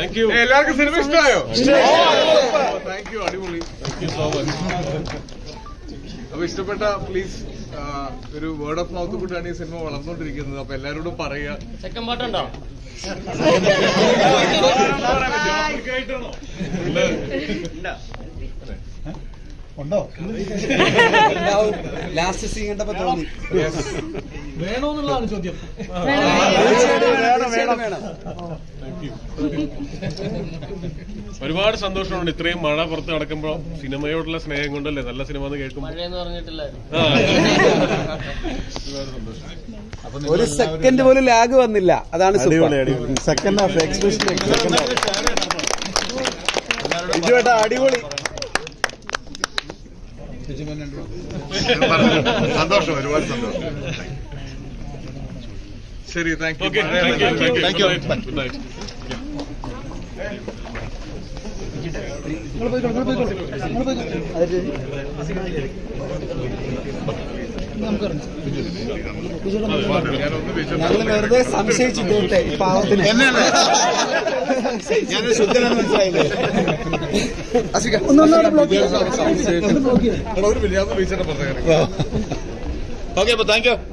Thank you എല്ലാവർക്കും cinema ഇഷ്ടമായോ thank you അടിപൊളി താങ്ക് യു സോ മച്ച് അപ്പൊ ഇഷ്ടപ്പെട്ട പ്ലീസ് ഒരു വേർഡ് ഓഫ് മൗത്ത് കൂട്ടാണ് ഈ സിനിമ വളർന്നുകൊണ്ടിരിക്കുന്നത് അപ്പൊ എല്ലാവരോടും പറയുക സെക്കൻഡ് പാട്ടുണ്ടോ ഉണ്ടോ ലാസ്റ്റ് സീൻ കണ്ടപ്പോ തോന്നി വേണോന്നുള്ളതാണ് ചോദ്യം വേണം വേണം വേണം ഒരുപാട് സന്തോഷമുണ്ട് ഇത്രയും മഴ പുറത്ത് നടക്കുമ്പോൾ സിനിമയോടുള്ള സ്നേഹം കൊണ്ടല്ലേ നല്ല സിനിമ എന്ന് കേൾക്കുമ്പോൾ മഴയെന്ന് പറഞ്ഞിട്ടില്ലായിരുന്നു ആ. ഒരു സെക്കൻഡ് പോലും ലാഗ് വന്നില്ല അതാണ് അടിപൊളി അടിപൊളി second half especially second half ചേട്ടാ അടിപൊളി സന്തോഷം ഒരുപാട് സന്തോഷം ശരി thank you Okay, thank you, thank you. Good night. Good night. ഞാനൊന്ന് ഞങ്ങൾ വെറുതെ സംശയിച്ചിട്ടേ ഈ പാവത്തിന് ഞാൻ ശുദ്ധനെന്ന് മനസ്സിലായില്ലേ ഒന്നൊന്നാണ് ബ്ലോക്ക് എടാ, ഒരു മിനിറ്റ്, ഞാൻ ഒന്ന് വിളിച്ചിട്ട് പറഞ്ഞേക്കാം ഓക്കെ അപ്പൊ താങ്ക് യു